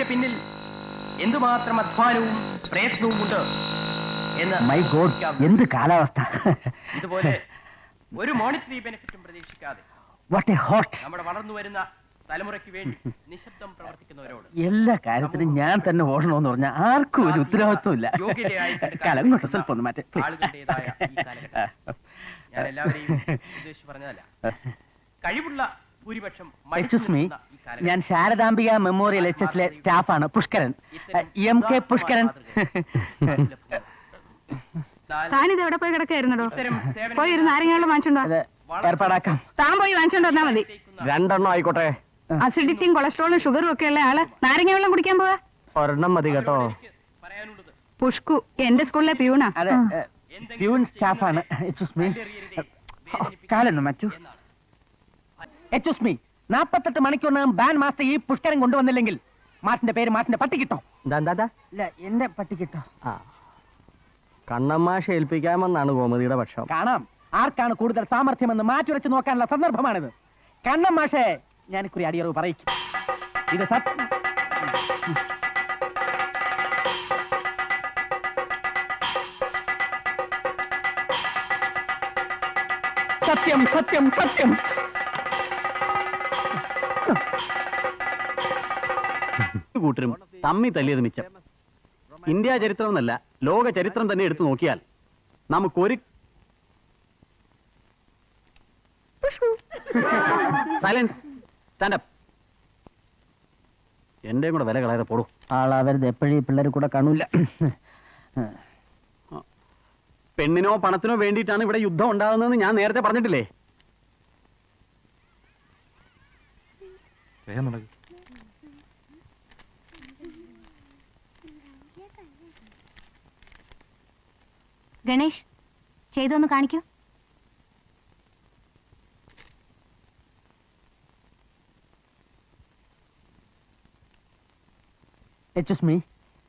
ഇതിന്റെ പിന്നിൽ എന്തുമാത്രം അധ്വാനവും പ്രയത്നവും ഉണ്ട് എന്ന് മൈ ഗോഡ് എന്ത് കാലാവസ്ഥ ഇതുപോലെ ഒരു മോണിറ്ററി ബെനിഫിറ്റും പ്രതീക്ഷിക്കാതെ വാട്ട് എ ഹോട്ട് നമ്മുടെ വളർന്നു വരുന്ന തലമുറയ്ക്ക് വേണ്ടി നിശബ്ദം പ്രവർത്തിക്കുന്നവരോട് എല്ലാ കാര്യത്തിനും ഞാൻ തന്നെ ഓടണമെന്ന് പറഞ്ഞാൽ ആർക്കും ഒരു ഉത്തരവാദിത്വം ഇല്ല യോഗ്യതയായി കണ്ട് കാലം കൊണ്ട് സ്വല്പം ഒന്ന് മാറ്റി ആളുകളുടേതായ ഈ കാലഘട്ടം ഞാൻ എല്ലാവരെയും ഉദ്ദേശിച്ച് പറഞ്ഞതല്ല കഴിവുള്ള ഭൂരിപക്ഷം മടിച്ചു എക്സ്ക്യൂസ് മീ നിൽക്കുന്ന ഈ കാലഘട്ടം ഞാൻ ശാരദാംബിക മെമ്മോറിയൽ എച്ച് എസിലെ സ്റ്റാഫാണ് പുഷ്കരൻ എം കെ പുഷ്കരൻ താനിത് എവിടെ പോയി കിടക്കായിരുന്നടോ ഇത്തരം സേവനം പോയി ഒരു നാരങ്ങ വെള്ളം വാങ്ങിച്ചോണ്ടോ അത് ഏർപ്പാടാക്കാം താൻ പോയി വാങ്ങിച്ചോണ്ട് വന്നാ മതി രണ്ടെണ്ണം ആയിക്കോട്ടെ അസിഡിറ്റിയും കൊളസ്ട്രോളും ഷുഗറും ഒക്കെ ഉള്ള ആള് നാരങ്ങ വെള്ളം കുടിക്കാൻ പോവാ ഒരെണ്ണം മതി കേട്ടോ പറയാനുള്ളത് പുഷ്കു എന്റെ സ്കൂളിലെ പ്യൂണാ അതെ പ്യൂൺ സ്റ്റാഫാണ് എക്സ്ക്യൂസ് മീ കാലൊന്ന് മറ്റു എക്സ്ക്യൂസ് മീ നാപ്പത്തെട്ട് മണിക്കൂറിനകം ബാൻ മാസ്റ്റർ ഈ പുഷ്കരൻ കൊണ്ടുവന്നില്ലെങ്കിൽ മാഷിന്റെ പേര് മാഷിന്റെ പട്ടി കിട്ടോ എന്താ എന്താ, എന്താ ഇല്ല എന്റെ പട്ടി കിട്ടോ ആ കണ്ണമ്മാശ ഏൽപ്പിക്കാമെന്നാണ് ഗോമതിയുടെ പക്ഷം കാണാം ആർക്കാണ് കൂടുതൽ സാമർഥ്യമെന്ന് മാറ്റുരച്ച് നോക്കാനുള്ള സന്ദർഭമാണിത് കണ്ണം മാഷേ ഞാൻ കുറി അടിയറവ് പറയിക്കും ഇത് സത്യം സത്യം സത്യം സത്യം കൂട്ടരും തമ്മി തല്ലിയത് മിച്ചം ഇന്ത്യ ചരിത്രം എന്നല്ല ലോക ചരിത്രം തന്നെ എടുത്തു നോക്കിയാൽ നമുക്കൊരു സൈലൻസ് സ്റ്റാൻഡപ്പ് എന്റെ കൂടെ വില കളയാതെ പോടൂ ആളാവരുത് എപ്പോഴും ഈ പിള്ളേർ കൂടെ കാണൂല പെണ്ണിനോ പണത്തിനോ വേണ്ടിയിട്ടാണ് ഇവിടെ യുദ്ധം ഉണ്ടാകുന്നതെന്ന് ഞാൻ നേരത്തെ പറഞ്ഞിട്ടില്ലേ ഗണേഷ് ചെയ്തൊന്ന് കാണിക്കൂ എച്ച് മീ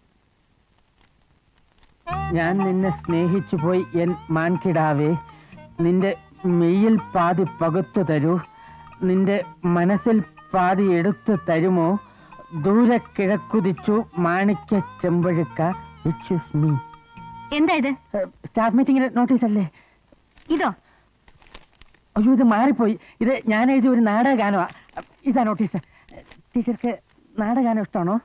ഞാൻ നിന്നെ സ്നേഹിച്ചു പോയി എൻ മാൻകിടാവേ നിന്റെ മെയ്യിൽ പാതി പകുത്തു തരൂ നിന്റെ മനസ്സിൽ പാതി എടുത്തു തരുമോ ദൂരെ കിഴക്കുതിച്ചു മാണിക്യ ചെമ്പഴുക്ക എക്സ്ക്യൂസ് മീ എന്താ ഇത് സ്റ്റാഫ് മീറ്റിംഗിൽ നോട്ടീസ് അല്ലേ ഇതോ അയ്യോ ഇത് മാറിപ്പോയി ഇത് ഞാൻ എഴുതിയ ഒരു നാടകഗാനമാ ഇതാ നോട്ടീസ് ടീച്ചർക്ക് നാടകഗാനം ഇഷ്ടമാണോ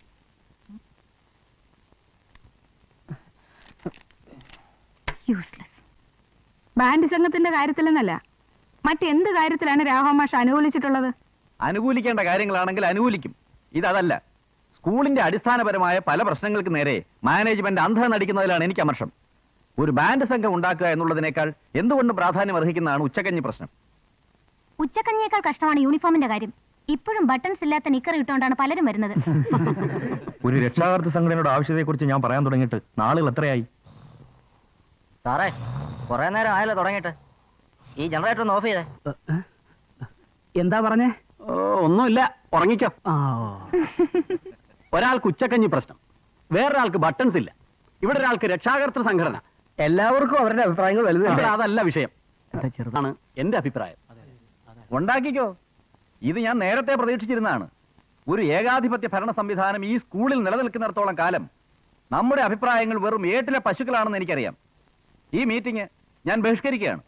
യൂസ്ലെസ് ബാൻഡ് സംഘത്തിന്റെ കാര്യത്തിലെന്നല്ല മറ്റെന്ത് കാര്യത്തിലാണ് രാഘവമാഷ് അനുകൂലിച്ചിട്ടുള്ളത് അനുകൂലിക്കേണ്ട കാര്യങ്ങളാണെങ്കിൽ അനുകൂലിക്കും ഇതല്ല സ്കൂളിന്റെ അടിസ്ഥാനപരമായ പല പ്രശ്നങ്ങൾക്ക് നേരെ മാനേജ്മെന്റ് അന്ധ നടിക്കുന്നതിലാണ് എനിക്ക് അമർഷം ഒരു ബാൻഡ് സംഘം ഉണ്ടാക്കുക എന്നുള്ളതിനേക്കാൾ എന്തുകൊണ്ടും പ്രാധാന്യം അർഹിക്കുന്നതാണ് ഉച്ചകഞ്ഞി പ്രശ്നം ഉച്ചക്കഞ്ഞിയേക്കാൾ കഷ്ടമാണ് യൂണിഫോമിന്റെ കാര്യം ഇപ്പോഴും ബട്ടൺസ് ഇല്ലാത്ത നിക്കർ ഇട്ടുകൊണ്ടാണ് പലരും വരുന്നത് ഒരു രക്ഷാകർതൃ സംഘടനയുടെ ആവശ്യത്തെക്കുറിച്ച് ഞാൻ പറയാൻ തുടങ്ങിയിട്ട് നാളുകൾ എത്രയായി സാറേ കുറെ നേരം ആയല്ലോ തുടങ്ങിയിട്ട് ഈ ജനറേറ്റർ ഒന്ന് ഓഫ് ചെയ്തേ എന്താ പറഞ്ഞേ ഓ, ഒന്നുമില്ല ഉറങ്ങിക്കോ ഒരാൾക്ക് ഉച്ചക്കഞ്ഞി പ്രശ്നം വേറൊരാൾക്ക് ബട്ടൺസ് ഇല്ല ഇവിടെ ഒരാൾക്ക് രക്ഷാകർതൃ സംഘടന എല്ലാവർക്കും അവരുടെ അഭിപ്രായങ്ങൾ ഇവിടെ വലുതാണ് അതല്ല വിഷയം ആണ് എന്റെ അഭിപ്രായം ഉണ്ടാക്കിക്കോ ഇത് ഞാൻ നേരത്തെ പ്രതീക്ഷിച്ചിരുന്നതാണ് ഒരു ഏകാധിപത്യ ഭരണ സംവിധാനം ഈ സ്കൂളിൽ നിലനിൽക്കുന്നിടത്തോളം കാലം നമ്മുടെ അഭിപ്രായങ്ങൾ വെറും ഏട്ടിലെ പശുക്കളാണെന്ന് എനിക്കറിയാം ഈ മീറ്റിംഗ് ഞാൻ ബഹിഷ്കരിക്കുകയാണ്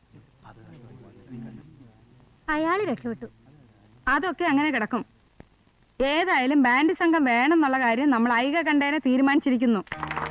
അയാള് രക്ഷപ്പെട്ടു അതൊക്കെ അങ്ങനെ കിടക്കും ഏതായാലും ബാൻഡ് സംഘം വേണമെന്നുള്ള കാര്യം നമ്മൾ ഐക കണ്ടേനെ തീരുമാനിച്ചിരിക്കുന്നു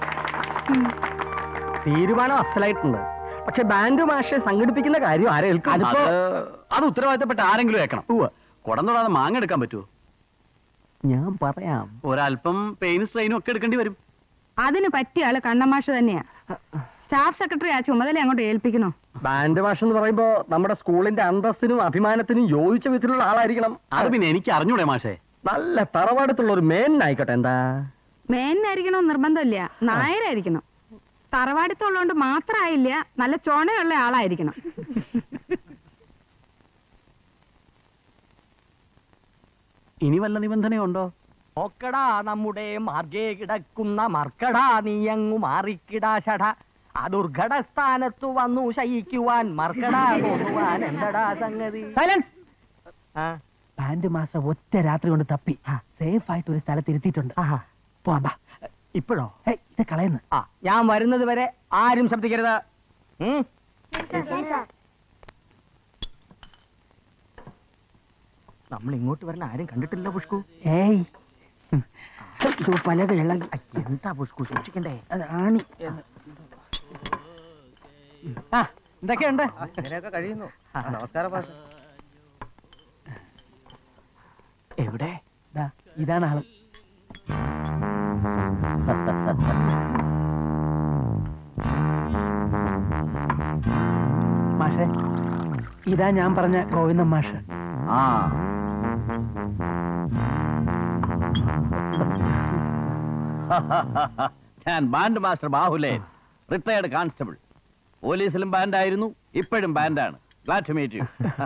തീരുമാനം അസലായിട്ടുണ്ട് പക്ഷെ ബാൻഡ് മാഷെ സംഘടിപ്പിക്കുന്ന കാര്യം ആരേൽക്കും അതിപ്പോ- അത് ഉത്തരവാദിത്തപ്പെട്ട ആരെങ്കിലും ഏക്കണം കുടം തൊടാതെ മാങ്ങ എടുക്കാൻ പറ്റുമോ ഞാൻ പറയാം ഒരല്പം പെയിൻ സ്ട്രെയിനും ഒക്കെ എടുക്കേണ്ടി വരും അതിന് പറ്റിയ ആള് കണ്ണമാഷ് തന്നെയാ സ്റ്റാഫ് സെക്രട്ടറി ആ ചുമതല അങ്ങോട്ട് ഏൽപ്പിക്കുന്നു ബാൻഡ് മാഷ് എന്ന് പറയുമ്പോ നമ്മുടെ സ്കൂളിന്റെ അന്തസ്സിനും അഭിമാനത്തിനും യോജിച്ച വിധത്തിലുള്ള ആളായിരിക്കണം അത് പിന്നെ എനിക്ക് അറിഞ്ഞൂടെ മാഷേ നല്ല തറവാടത്തുള്ള ഒരു മേൻ ആയിക്കോട്ടെ എന്താ മേനായിരിക്കണം നിർബന്ധമില്ല നായരായിരിക്കണം തറവാടിത്തമുള്ളതുകൊണ്ട് മാത്രമായില്ല നല്ല ചുണയുള്ള ആളായിരിക്കണം ഇനി വല്ല നിബന്ധനയുണ്ടോ നോക്കടാ നമ്മുടെ മാർഗേ കിടക്കുന്ന മർക്കടാ നീയങ്ങു മാറിക്കിടാ ഷട ആ ദുർഘട സ്ഥാനത്തു വന്നു ശയിക്കുവാൻ മർക്കടാ തോന്നുവാൻ എന്തടാ സംഗതി സൈലൻസ് ആ ബാൻഡ് മാസം ഒറ്റ രാത്രി കൊണ്ട് തപ്പി സേഫ് ആയിട്ട് ഒരു സ്ഥലത്ത് ഇരുത്തിയിട്ടുണ്ട് പോവാം ബാ ഇപ്പോഴോ ഹേയ്, ഇത് കളയുന്നു ആ ഞാൻ വരുന്നത് വരെ ആരും ശബ്ദിക്കരുത് ഉം? നമ്മൾ ഇങ്ങോട്ട് വരണ ആരും കണ്ടിട്ടില്ല പുഷ്കു ഏയ് ഉം. ഇത് പലത് ഇളകി ആ, എന്താ പുഷ്കു സൂക്ഷിക്കണ്ടേ അത് ആണി ആ എന്തൊക്കെയുണ്ട് ഇങ്ങനെയൊക്കെ കഴിയുന്നു നമസ്കാരം എവിടെ ദാ, ഇതാണ് ആള് മാഷെ ഇതാ ഞാൻ പറഞ്ഞ ഗോവിന്ദൻ മാഷ് ആ ഞാൻ band master Bahuleyan retired constable പോലീസിലും ബാൻഡായിരുന്നു ഇപ്പോഴും ബാൻഡാണ് ഗ്ലാഡ് ടു മീറ്റ് യു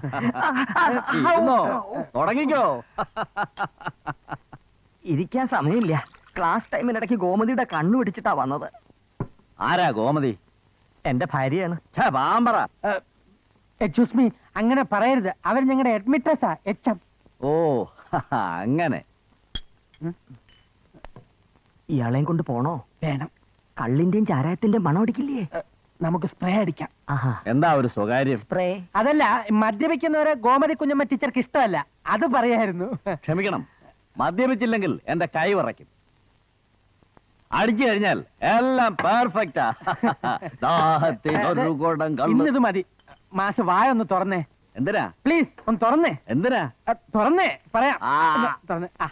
തുടങ്ങിക്കോ ഇരിക്കാൻ സമയമില്ല ക്ലാസ് ടൈമിനിടയ്ക്ക് ഗോമതിയുടെ കണ്ണു പിടിച്ചിട്ടാ വന്നത് ആരാ ഗോമതി എന്റെ ഭാര്യയാണ് ഛേ, പാമ്പറ എക്സ്ക്യൂസ് മീ അങ്ങനെ പറയരുത് അവർ ഞങ്ങളുടെ അഡ്മിറ്റസാ എച്ച് എം ഓ അങ്ങനെ ഇയാളെയും കൊണ്ട് പോണോ വേണം കള്ളിന്റെയും ചാരായത്തിന്റെയും മണം അടിക്കില്ലേ ഏ, നമുക്ക് സ്പ്രേ അടിക്കാം ആഹാ എന്താ ഒരു സ്വകാര്യം സ്പ്രേ അതല്ല മദ്യപിക്കുന്നവരെ ഗോമതി കുഞ്ഞമ്മ ടീച്ചർക്ക് ഇഷ്ടമല്ല അത് പറയായിരുന്നു ക്ഷമിക്കണം മദ്യപിച്ചില്ലെങ്കിൽ എന്റെ കൈ വിറയ്ക്കും അടിച്ചു കഴിഞ്ഞാൽ എല്ലാം പെർഫെക്റ്റാ ദാഹത്തിനൊരു കുടം കള്ള്. ഇന്നിത് മതി മാഷ് വായ ഒന്ന് തുറന്നേ എന്തിനാ പ്ലീസ് ഒന്ന് തുറന്നേ എന്തിനാ ആ, തുറന്നേ പറയാം ആ. ഒന്ന് തുറന്നേ ആ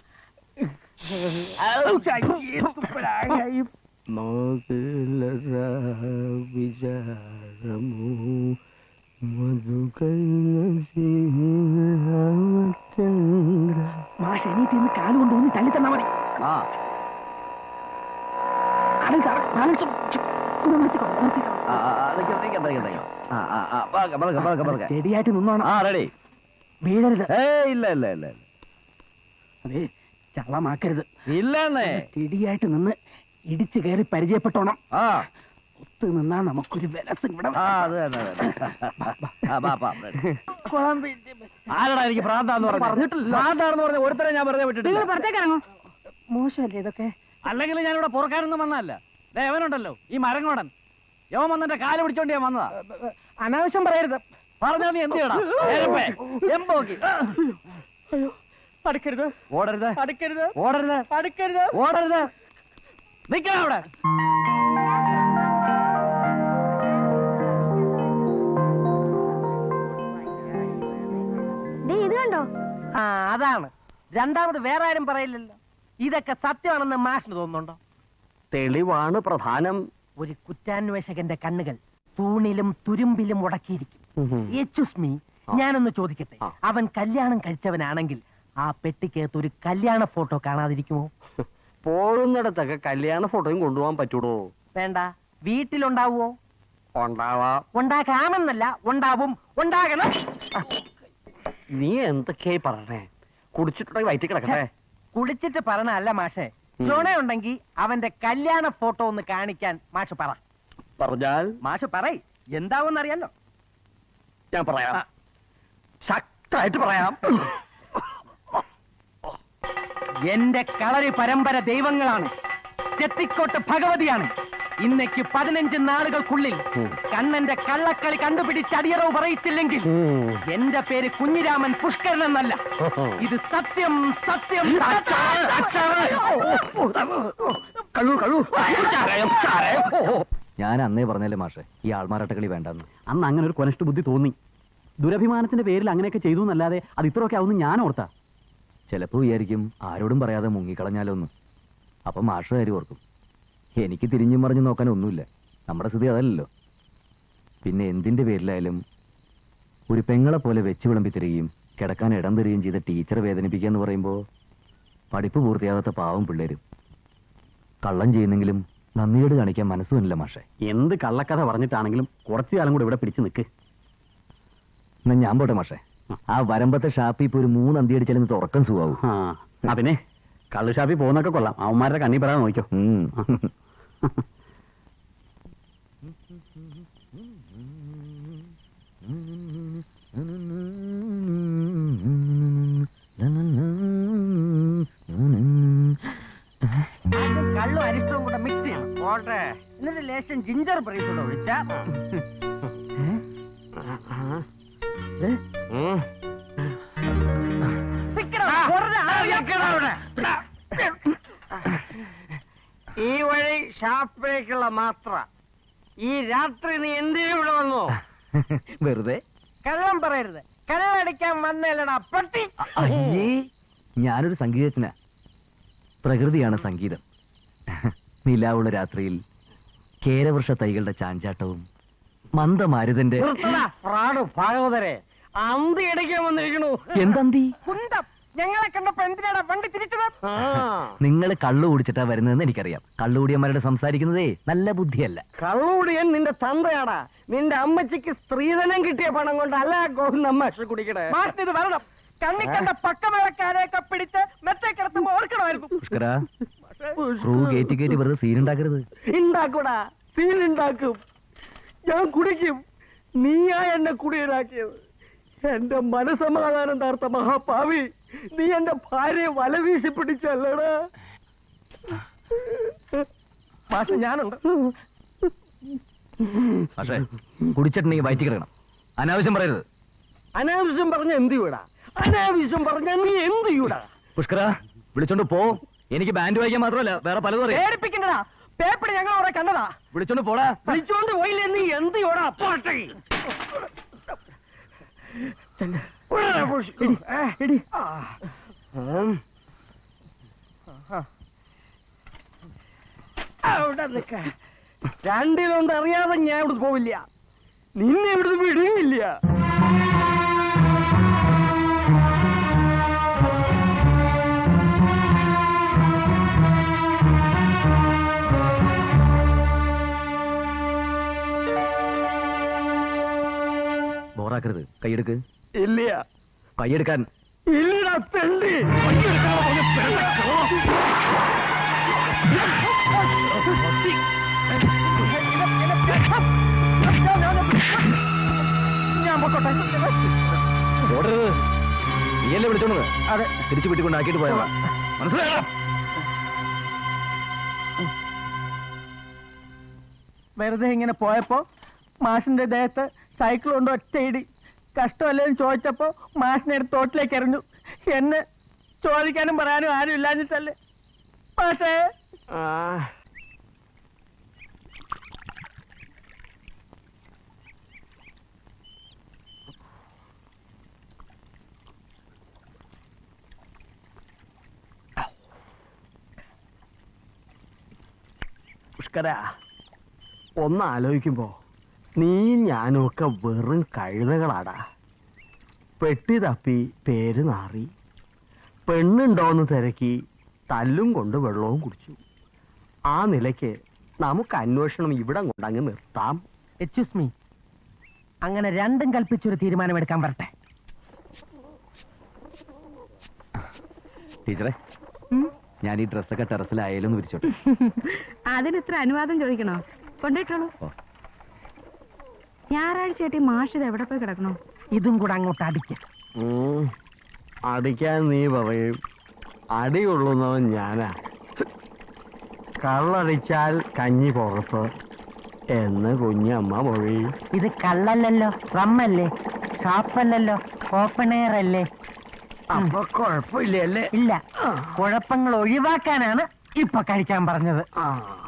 ഔ, അയ്യേ, തുപ്പലായി. മാഷ് എണീറ്റ് ഇന്ന് കാല് കൊണ്ട് ഒന്ന് തള്ളി തന്നാ മതി ആ കാലിൽ കാല് ബാലൻസ് ചു- ഒന്ന് നിർത്തിക്കോ, നിർത്തിക്കോ. ആ, ആ, ആ, നിക്ക്, നിക്ക്, നിക്ക്, നിക്ക്. ആ, ആ, ആ, പതുക്കെ, പതുക്കെ, പതുക്കെ, പതുക്കെ. സ്റ്റഡിയായിട്ട് നിന്നോണം ആ റെഡി വീഴരുത് ഏ ഇല്ല ഇല്ല ഇല്ല ഇല്ല. അതെ ചളമാക്കരുത് ഇല്ലെന്നേ സ്റ്റഡിയായിട്ട് നിന്ന് ഇടിച്ചു കയറി പരിചയപ്പെട്ടോണം ആ ഒത്തു നിന്നാ നമുക്കൊരു വിലസ് ഇവിടെ ആ അത് തന്നെ അത് തന്നെ. ആ, ബാ, ബാ, ready. കൊള്ളാൻ വേണ്ടി- ആരടാ എനിക്ക് ഭ്രാന്താന്ന് പറഞ്ഞു പറഞ്ഞിട്ടില്ല. ഭ്രാന്താണെന്ന് പറഞ്ഞ ഒരുത്തരെ ഞാൻ വെറുതെ നിങ്ങൾ വിട്ടിട്ടില്ല പുറത്തേക്ക് ഇറങ്ങോ മോശമല്ലേ ഇതൊക്കെ അല്ലെങ്കിൽ ഞാനിവിടെ പുറക്കാനൊന്നും വന്നതല്ല ദേ അവനുണ്ടല്ലോ ഈ മരങ്ങോടൻ യവൻ വന്നെന്റെ കാല് പിടിച്ചോണ്ട് ഞാൻ വന്നതാ അനാവശ്യം പറയരുത് പറഞ്ഞാൽ നീ എന്ത് ചെയ്യടാ എരപ്പേ, എമ്പോക്കി. അയ്യോ അടുക്കരുത് ഓടരുത് അടുക്കരുത് ഓടരുത് അടുക്കരുത് ഓടരുത് നിക്കണം അവിടെ ഇത് കണ്ടോ ആ അതാണ് രണ്ടാമത് വേറെ ആരും പറയില്ലല്ലോ ഇതൊക്കെ സത്യമാണെന്ന് മാഷിന് തോന്നുന്നുണ്ടോ തെളിവാണ് പ്രധാനം ഒരു കുറ്റാന്വേഷകന്റെ കണ്ണുകൾ തൂണിലും തുരുമ്പിലും ഉടക്കിയിരിക്കും എച്ചുസ് മീ ഞാനൊന്ന് ചോദിക്കട്ടെ അവൻ കല്യാണം കഴിച്ചവനാണെങ്കിൽ ആ പെട്ടിക്കകത്ത് ഒരു കല്യാണ ഫോട്ടോ കാണാതിരിക്കുമോ പോകുന്നിടത്തൊക്കെ കല്യാണ ഫോട്ടോയും കൊണ്ടുപോകാൻ പറ്റൂടോ വേണ്ട വീട്ടിലുണ്ടാവുമോ ഉണ്ടാവാം ഉണ്ടാകാമെന്നല്ല ഉണ്ടാവും ഉണ്ടാകണം നീ എന്തൊക്കെയായി പറഞ്ഞേ കുടിച്ചിട്ടുണ്ടെങ്കിൽ വയറ്റി കിടക്കട്ടെ കുളിച്ചിട്ട് പറഞ്ഞല്ല മാഷെ ചുണയുണ്ടെങ്കിൽ അവന്റെ കല്യാണ ഫോട്ടോ ഒന്ന് കാണിക്കാൻ മാഷ് പറ പറഞ്ഞാൽ മാഷ് പറയ് എന്താവുന്നറിയാലോ ഞാൻ പറയാം ശക്തമായിട്ട് പറയാം എന്റെ കളരി പരമ്പര ദൈവങ്ങളാണ് ചെത്തിക്കോട്ട് ഭഗവതിയാണ് ഇന്നേക്ക് പതിനഞ്ച് നാളുകൾക്കുള്ളിൽ കണ്ണന്റെ കള്ളക്കളി കണ്ടുപിടിച്ച് അടിയറവ് പറയിച്ചില്ലെങ്കിൽ എന്റെ പേര് കുഞ്ഞിരാമൻ പുഷ്കരൻ എന്നല്ല ഇത് സത്യം സത്യം കഴു കഴു ഞാൻ അന്നേ പറഞ്ഞല്ലേ മാഷെ ഈ ആൾമാരാട്ടകളി വേണ്ടെന്ന് അന്ന് അങ്ങനെ ഒരു കൊനഷ്ട ബുദ്ധി തോന്നി ദുരഭിമാനത്തിന്റെ പേരിൽ അങ്ങനെയൊക്കെ ചെയ്തു എന്നല്ലാതെ അത് ഇത്രയൊക്കെ ആവുന്ന ഞാൻ ഓർത്താ ചിലപ്പോ വിചാരിക്കും ആരോടും പറയാതെ മുങ്ങിക്കളഞ്ഞാലോ ഒന്ന് അപ്പൊ മാഷ് കാര്യം ഓർക്കും എനിക്ക് തിരിഞ്ഞും മറിഞ്ഞു നോക്കാൻ ഒന്നുമില്ല നമ്മുടെ സ്ഥിതി അതല്ലല്ലോ പിന്നെ എന്തിന്റെ പേരിലായാലും ഒരു പെങ്ങളെ പോലെ വെച്ച് വിളമ്പി തരികയും കിടക്കാൻ ഇടം തരികയും ചെയ്ത ടീച്ചറെ വേദനിപ്പിക്കുക എന്ന് പറയുമ്പോൾ പഠിപ്പ് പൂർത്തിയാകാത്ത പാവം പിള്ളേരും കള്ളം ചെയ്യുന്നെങ്കിലും നന്ദിയോട് കാണിക്കാൻ മനസ്സുമില്ല മാഷെ എന്ത് കള്ളക്കഥ പറഞ്ഞിട്ടാണെങ്കിലും കുറച്ചു കാലം കൂടെ ഇവിടെ പിടിച്ചു നിൽക്ക് എന്നാ ഞാൻ പോട്ടെ മാഷെ ആ വരമ്പത്തെ ഷാപ്പിൽ ഇപ്പൊ ഒരു മൂന്ന് അന്തി അടിച്ചാലും തുറക്കം സുഖാവും അതിനെ കള്ളു ഷാപ്പിൽ പോകുന്നൊക്കെ കൊള്ളാം അവന്മാരുടെ കണ്ണി പറയാൻ നോക്കിയോ ആദ്യം കള്ളും അരിഷ്ടവും കൂടെ മിക്സ് ചെയ്യണം പോട്ടെ എന്നിട്ട് ലേശം ജിഞ്ചർ ബ്രീസ് കൂടെ ഒഴിച്ച ഈ വഴി ഷാപ്പിലേക്കുള്ള മാത്ര ഈ രാത്രി നീ എന്തിനു ഇവിടെ വന്നു വെറുതെ കള്ളം പറയരുത് കള്ളടിക്കാൻ വന്നല്ലടാ പട്ടി അയ്യേ ഞാനൊരു സംഗീതജ്ഞ പ്രകൃതിയാണ് സംഗീതം നിലാവുള്ള രാത്രിയിൽ കേരവൃക്ഷ തൈകളുടെ ചാഞ്ചാട്ടവും മന്ദമാരുതന്റെ നിർത്തടാ, പ്രാണു ഭാഗവതരെ അന്തി അടിക്കാൻ വന്നിരിക്കണു എന്തന്തി കുന്തം ഞങ്ങളെ കണ്ടപ്പോ എന്തിനാടാ വണ്ടി തിരിച്ചത് ആ, നിങ്ങൾ കള്ളു കുടിച്ചിട്ടാ വരുന്നതെന്ന് എനിക്കറിയാം കള്ളുകൂടിയന്മാരുടെ സംസാരിക്കുന്നതേ നല്ല ബുദ്ധിയല്ല കള്ളുകൂടിയൻ നിന്റെ തന്തയാടാ നിന്റെ അമ്മച്ചിക്ക് സ്ത്രീധനം കിട്ടിയ പണം കൊണ്ട് അല്ല ഗോവിന്ദമ്മ കുടിക്കണേ മാഷിന് ഇത് വരണം കണ്ണി കണ്ട പക്കമേളക്കാരെയൊക്കെ പിടിച്ച് മെത്തെ കിടത്തുമ്പോ ഓർക്കണമായിരുന്നു പുഷ്കര സ്ക്രൂ കയറ്റി കയറ്റി വെറുതെ സീനുണ്ടാക്കരുത് ഉണ്ടാക്കൂടാ സീനുണ്ടാക്കും ഞാൻ കുടിക്കും നീയാ എന്നെ കുടിയനാക്കിയത് എന്റെ മനസമാധാനം താർത്ത മഹാപാവി നീ എന്റെ ഭാര്യയെ വല വീശി പിടിച്ചല്ലടാ മാഷ് ഞാനുണ്ട് പക്ഷേ കുടിച്ചിട്ടുണ്ടെങ്കിൽ വയറ്റി കിടക്കണം അനാവശ്യം പറയരുത് അനാവശ്യം പറഞ്ഞ എന്ത് ചെയ്യൂടാ അനാവശ്യം പറഞ്ഞ നീ എന്ത് ചെയ്യൂടാ പുഷ്കര വിളിച്ചോണ്ട് പോ എനിക്ക് ബാൻഡ് വായിക്കാൻ മാത്രമല്ല വേറെ പലതും അറിയാം പേടിപ്പിക്കണ്ടടാ പേപ്പടി ഞങ്ങൾ അവിടെ കണ്ടതാ വിളിച്ചോണ്ട് പോടാ വിളിച്ചോണ്ട് പോയില്ലേ നീ എന്ത് ചെയ്യൂടാ പോട്ടെ ഉടനെ പുഷ്. ആ. ഉം. അവിടെ നിക്ക രണ്ടിലൊന്നും അറിയാതെ ഞാൻ ഇവിടെ പോവില്ല നിന്നെ ഇവിടുന്ന് വിടുകയില്ല ബോറാക്കരുത് കൈയെടുക്ക് ഇല്ല കൈയെടുക്കാൻ ഇല്ലടാ തെണ്ടി ഞാൻ പൊക്കോട്ടെ ഓടരുത് നീയല്ലേ വിളിച്ചോണ്ടത് അതെ തിരിച്ചു വീട്ടിക്കൊണ്ടാക്കിയിട്ട് പോയതാ മനസ്സിലായോ വെറുതെ ഇങ്ങനെ പോയപ്പോ മാഷിന്റെ ദേഹത്ത് സൈക്കിൾ കൊണ്ട് ഒറ്റയിടി കഷ്ടമല്ലേന്ന് ചോദിച്ചപ്പോ മാഷിനെ എടുത്ത് തോട്ടിലേക്ക് എറിഞ്ഞു എന്നെ ചോദിക്കാനും പറയാനും ആരും ഇല്ലാഞ്ഞിട്ടല്ലേ മാഷേ പുഷ്കര ഒന്ന് ആലോചിക്കുമ്പോ നീ ഞാനും ഒക്കെ വെറും കഴുതകളാടാ പെട്ടി തപ്പി പേര് നാറി പെണ്ണുണ്ടോന്ന് തിരക്കി തല്ലും കൊണ്ട് വെള്ളവും കുടിച്ചു ആ നിലയ്ക്ക് നമുക്ക് അന്വേഷണം ഇവിടെ കൊണ്ടങ്ങ് നിർത്താം എക്സ്ക്യൂസ് മീ അങ്ങനെ രണ്ടും കൽപ്പിച്ചൊരു തീരുമാനമെടുക്കാൻ വരട്ടെ ടീച്ചറെ ഞാൻ ഈ ഡ്രസ്സൊക്കെ ടെറസിലായാലും എന്ന് വിരിച്ചോട്ടെ അതിന് ഇത്ര അനുവാദം ചോദിക്കണോ കൊണ്ടിട്ടോളൂ ഓ. ഞായറാഴ്ചയായിട്ട് ഈ മാഷ് ഇത് എവിടെ പോയി കിടക്കണോ ഇതും കൂടെ അങ്ങോട്ട് അടിക്ക ഉം. അടിക്കാൻ നീ പറയും അടി കൊള്ളുന്നവൻ ഞാനാ കള്ളടിച്ചാൽ കഞ്ഞി പുറത്ത് എന്ന് കുഞ്ഞമ്മ മൊഴി ഇത് കള്ളല്ലല്ലോ റമ്മല്ലേ ഷാപ്പല്ലല്ലോ ഓപ്പൺ എയർ അല്ലേ അപ്പൊ കുഴപ്പമില്ലല്ലേ ഇല്ല കുഴപ്പങ്ങൾ ഒഴിവാക്കാനാണ് ഇപ്പൊ കഴിക്കാൻ പറഞ്ഞത് ആ.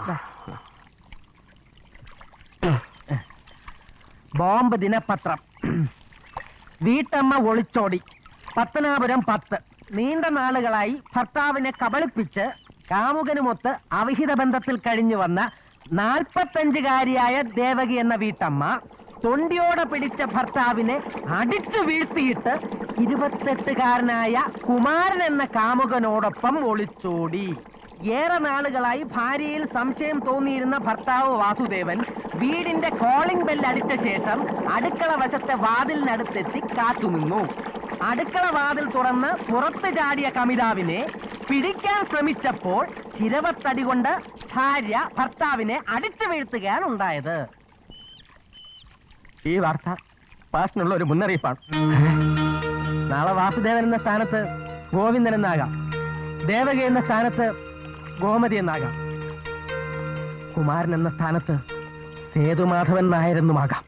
ബോംബ് ദിനപത്രം വീട്ടമ്മ ഒളിച്ചോടി പത്തനാപുരം പത്ത് നീണ്ട നാളുകളായി ഭർത്താവിനെ കബളിപ്പിച്ച് കാമുകനുമൊത്ത് അവിഹിത ബന്ധത്തിൽ കഴിഞ്ഞു വന്ന നാൽപ്പത്തഞ്ചുകാരിയായ ദേവകി എന്ന വീട്ടമ്മ തൊണ്ടിയോടെ പിടിച്ച ഭർത്താവിനെ അടിച്ചു വീഴ്ത്തിയിട്ട് ഇരുപത്തെട്ടുകാരനായ കുമാരൻ എന്ന കാമുകനോടൊപ്പം ഒളിച്ചോടി ഏറെ നാളുകളായി ഭാര്യയിൽ സംശയം തോന്നിയിരുന്ന ഭർത്താവ് വാസുദേവൻ വീടിന്റെ കോളിംഗ് ബെൽ അടിച്ച ശേഷം അടുക്കള വശത്തെ വാതിലിനടുത്തെത്തി കാത്തുനിന്നു അടുക്കള വാതിൽ തുറന്ന് പുറത്ത് ചാടിയ കമിതാവിനെ പിടിക്കാൻ ശ്രമിച്ചപ്പോൾ ചിരവത്തടി കൊണ്ട് ഭാര്യ ഭർത്താവിനെ അടിച്ചു വീഴ്ത്തുകയാണ് ഉണ്ടായത് ഈ വാർത്ത പാസിനുള്ള ഒരു മുന്നറിയിപ്പാണ് നാളെ വാസുദേവൻ എന്ന സ്ഥാനത്ത് ഗോവിന്ദൻ എന്നാകാം ദേവക എന്ന സ്ഥാനത്ത് ഗോമതി എന്നാകാം കുമാരൻ എന്ന സ്ഥാനത്ത് സേതുമാധവൻ നായരെന്നുമാകാം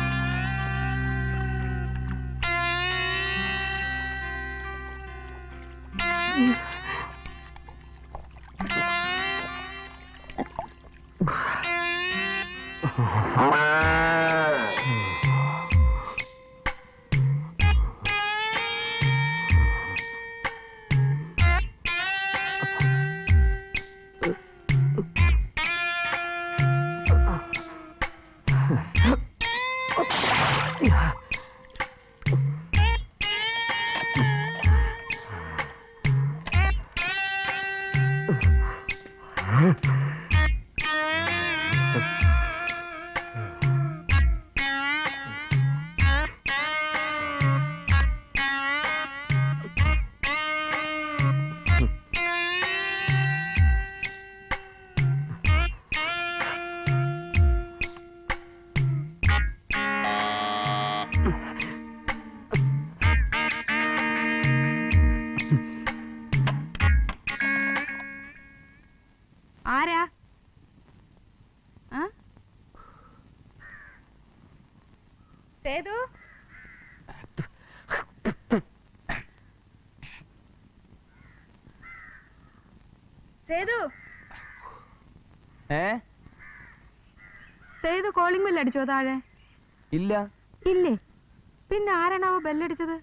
ആരാ ആ? സേതു സേതു ഏ സേതു കോളിംഗ് ബെൽ അടിച്ചോ താഴെ ഇല്ല ഇല്ലേ പിന്നെ ആരാണാവോ ബെല്ലടിച്ചത്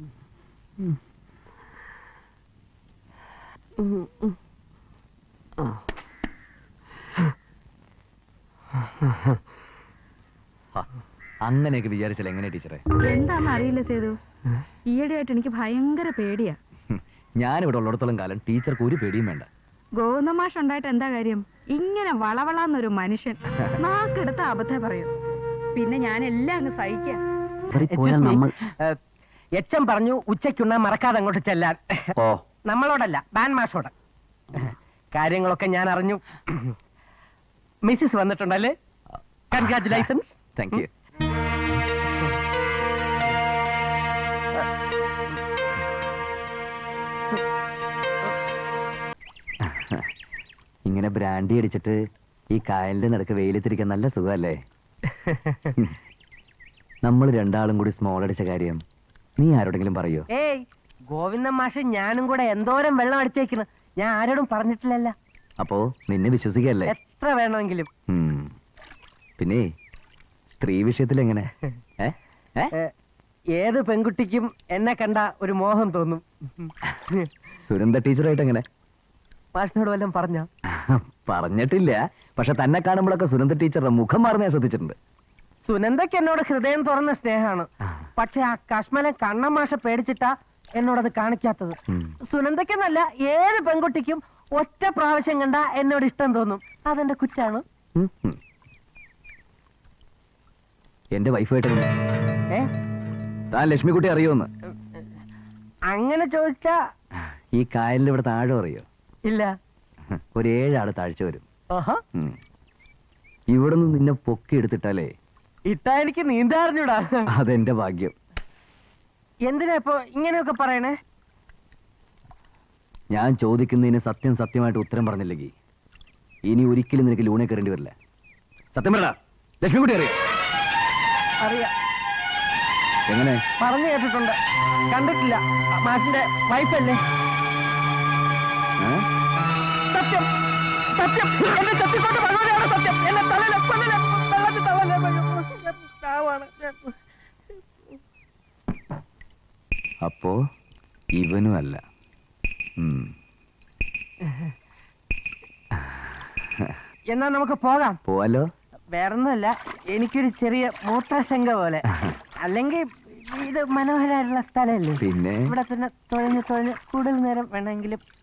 അങ്ങനെയൊക്കെ വിചാരിച്ചാൽ എങ്ങനെ ടീച്ചറെ എന്താണെന്ന് അറിയില്ല സേതു ഈയിടെയായിട്ട് എനിക്ക് ഭയങ്കര പേടിയാ ഞാനിവിടെ ഉള്ളിടത്തോളം കാലം ടീച്ചർക്ക് ഒരു പേടിയും വേണ്ട ഗോവിന്ദ മാഷ് ഉണ്ടായിട്ട് എന്താ കാര്യം ഇങ്ങനെ വളവളാന്നൊരു മനുഷ്യൻ നാക്കെടുത്ത അബദ്ധം പറയൂ പിന്നെ ഞാൻ എല്ലാം അങ്ങ് സഹിക്കാം Excuse me. ഏഹ്, എച്ചൻ പറഞ്ഞു ഉച്ചയ്ക്കുണ്ണ മറക്കാതെ അങ്ങോട്ട് ചെല്ലാൻ ഓ നമ്മളോടല്ല ബാൻ മാഷോട് കാര്യങ്ങളൊക്കെ ഞാൻ അറിഞ്ഞു മിസ്സിസ് വന്നിട്ടുണ്ടല്ലേ കൺഗ്രാറ്റുലേഷൻസ് താങ്ക് യു ഇങ്ങനെ ബ്രാൻഡി അടിച്ചിട്ട് ഈ കായലിന്റെ നടുക്ക് വെയിലത്തിരിക്കാൻ നല്ല സുഖമല്ലേ നമ്മൾ രണ്ടാളും കൂടി സ്മോൾ അടിച്ച കാര്യം നീ ആരോടെങ്കിലും പറയോ ഏയ് ഗോവിന്ദൻ മാഷ് ഞാനും കൂടെ എന്തോരം വെള്ളം അടിച്ചേക്കുന്നു ഞാൻ ആരോടും പറഞ്ഞിട്ടില്ലല്ല അപ്പോ നിന്നെ വിശ്വസിക്കല്ലേ എത്ര വേണമെങ്കിലും ഉം. പിന്നെ സ്ത്രീ വിഷയത്തിൽ എങ്ങനെ ഏ? ഏ? ഏഹ്, ഏത് പെൺകുട്ടിക്കും എന്നെ കണ്ട ഒരു മോഹം തോന്നും സുനന്ദ ടീച്ചറായിട്ട് എങ്ങനെ മാഷിനോട് വല്ലതും പറഞ്ഞോ പറഞ്ഞിട്ടില്ല പക്ഷെ തന്നെ കാണുമ്പോഴൊക്കെ സുനന്ദ ടീച്ചറുടെ മുഖം മാറുന്ന ഞാൻ ശ്രദ്ധിച്ചിട്ടുണ്ട് സുനന്ദയ്ക്ക് എന്നോട് ഹൃദയം തുറന്ന സ്നേഹമാണ് പക്ഷെ ആ കശ്മലൻ കണ്ണൻ മാഷ പേടിച്ചിട്ടാ എന്നോടത് കാണിക്കാത്തത് ഉം. സുനന്ദയ്ക്കെന്നല്ല ഏത് പെൺകുട്ടിക്കും ഒറ്റ പ്രാവശ്യം കണ്ട എന്നോട് ഇഷ്ടം തോന്നും അതെന്റെ കുറ്റാണ് ഉം, ഉം. എന്റെ വൈഫായിട്ട് ഏ താൻ ലക്ഷ്മിക്കുട്ടി അറിയോന്ന് അങ്ങനെ ചോദിച്ചാ ഈ കായലിന്റെ ഇവിടെ താഴെ അറിയോ ഇല്ല ഒരു ഏഴാള് താഴ്ച വരും ആഹാ ഉം. ഇവിടുന്ന് നിന്നെ പൊക്കി എടുത്തിട്ടാലേ ഇട്ടാ എനിക്ക് നീന്താറിഞ്ഞൂടാ അതെന്റെ ഭാഗ്യം എന്തിനാ ഇപ്പൊ ഇങ്ങനെയൊക്കെ പറയണേ ഞാൻ ചോദിക്കുന്നതിന് സത്യം സത്യമായിട്ട് ഉത്തരം പറഞ്ഞില്ലെങ്കിൽ ഇനി ഒരിക്കലും നിനക്ക് ലൂണെ കയറേണ്ടി വരില്ല സത്യം പറ ലക്ഷ്മിക്കുട്ടി അറിയോ അറിയാം എങ്ങനെ പറഞ്ഞു കേട്ടിട്ടുണ്ട് കണ്ടിട്ടില്ല മാഷിന്റെ വൈഫല്ലേ ഏ? സത്യം സത്യം എന്നെ ചത്തിക്കൊണ്ട് ഭഗവതിയാണ് സത്യം എന്നെ തള്ളല കൊല്ലല വെള്ളത്തിൽ തള്ളല ചാവാണ് അപ്പോ ഇവനും അല്ല ഉം. എന്നാ നമുക്ക് പോകാം പോവാലോ വേറൊന്നുമല്ല എനിക്കൊരു ചെറിയ മൂത്രശങ്ക പോലെ അല്ലെങ്കിൽ ഇത് മനോഹരമായിട്ടുള്ള സ്ഥലമല്ലേ പിന്നെ ഇവിടെ തന്നെ തുഴഞ്ഞ് തുഴഞ്ഞ് കൂടുതൽ നേരം വേണമെങ്കിലും